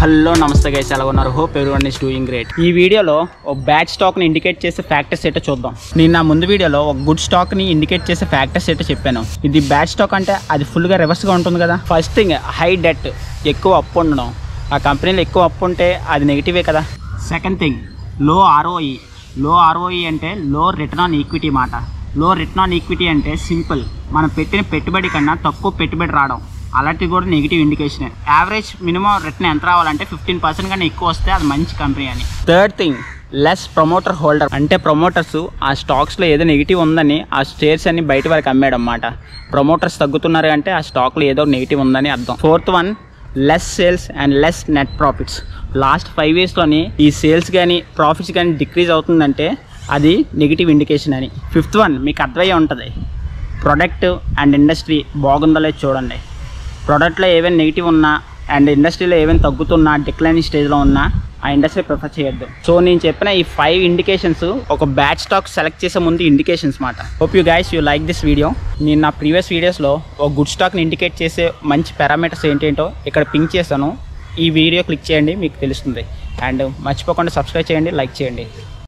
hello నమస్తే guys ఎలా ఉన్నారు hope everyone is doing great ఈ వీడియోలో ఒక బ్యాడ్ స్టాక్ని ఇండికేట్ చేసే ఫ్యాక్టర్స్ ఏంటో చూద్దాం నేను నా ముందు వీడియోలో ఒక గుడ్ స్టాక్ని ఇండికేట్ చేసే ఫ్యాక్టర్స్ ఏంటో చెప్పాను ఇది బ్యాడ్ స్టాక్ అంటే అది ఫుల్గా రివర్స్గా ఉంటుంది కదా ఫస్ట్ థింగ్ హై డెట్ ఎక్కువ అప్పు ఉండడం ఆ కంపెనీలో ఎక్కువ అప్పు ఉంటే అది నెగిటివే కదా second thing low ROE low ROE అంటే లో రిటర్న్ ఆన్ ఈక్విటీ మాట లో రిటర్న్ ఆన్ ఈక్విటీ అంటే సింపుల్ మనం పెట్టిన పెట్టుబడి కన్నా తక్కువ పెట్టుబడి రావడం అలాంటివి కూడా negative indication average minimum return ఎంత రావాలంటే ఫిఫ్టీన్ పర్సెంట్ కన్నా ఎక్కువ వస్తే అది మంచి కంపెనీ అని third thing less promoter holder అంటే ప్రమోటర్స్ ఆ స్టాక్స్లో ఏదో నెగిటివ్ ఉందని ఆ షేర్స్ అన్ని బయట వారికి అమ్మేయడం అన్నమాట ప్రమోటర్స్ తగ్గుతున్నారు అంటే ఆ స్టాక్లో ఏదో నెగిటివ్ ఉందని అర్థం fourth one less sales and less net profits last five ఇయర్స్లోని ఈ సేల్స్ కానీ ప్రాఫిట్స్ కానీ డిక్రీజ్ అవుతుందంటే అది నెగిటివ్ ఇండికేషన్ అని ఫిఫ్త్ వన్ మీకు అర్థమయ్యే ఉంటుంది ప్రొడక్ట్ అండ్ ఇండస్ట్రీ బాగుందో లేదో చూడండి ప్రోడక్ట్లో ఏవైనా నెగిటివ్ ఉన్నా అండ్ ఇండస్ట్రీలో ఏమైనా తగ్గుతున్నా డిక్లైనింగ్ స్టేజ్లో ఉన్నా ఆ ఇండస్ట్రీ ప్రిఫర్ చేయొద్దు సో నేను చెప్పిన ఈ ఫైవ్ ఇండికేషన్స్ ఒక బ్యాడ్ స్టాక్ సెలెక్ట్ చేసే ముందు ఇండికేషన్స్ మాట hope you guys you like this video నేను నా ప్రీవియస్ వీడియోస్లో ఒక గుడ్ స్టాక్ని ఇండికేట్ చేసే మంచి పారామీటర్స్ ఏంటేంటో ఇక్కడ పింక్ చేశాను ఈ వీడియో క్లిక్ చేయండి మీకు తెలుస్తుంది అండ్ మర్చిపోకుండా సబ్స్క్రైబ్ చేయండి లైక్ చేయండి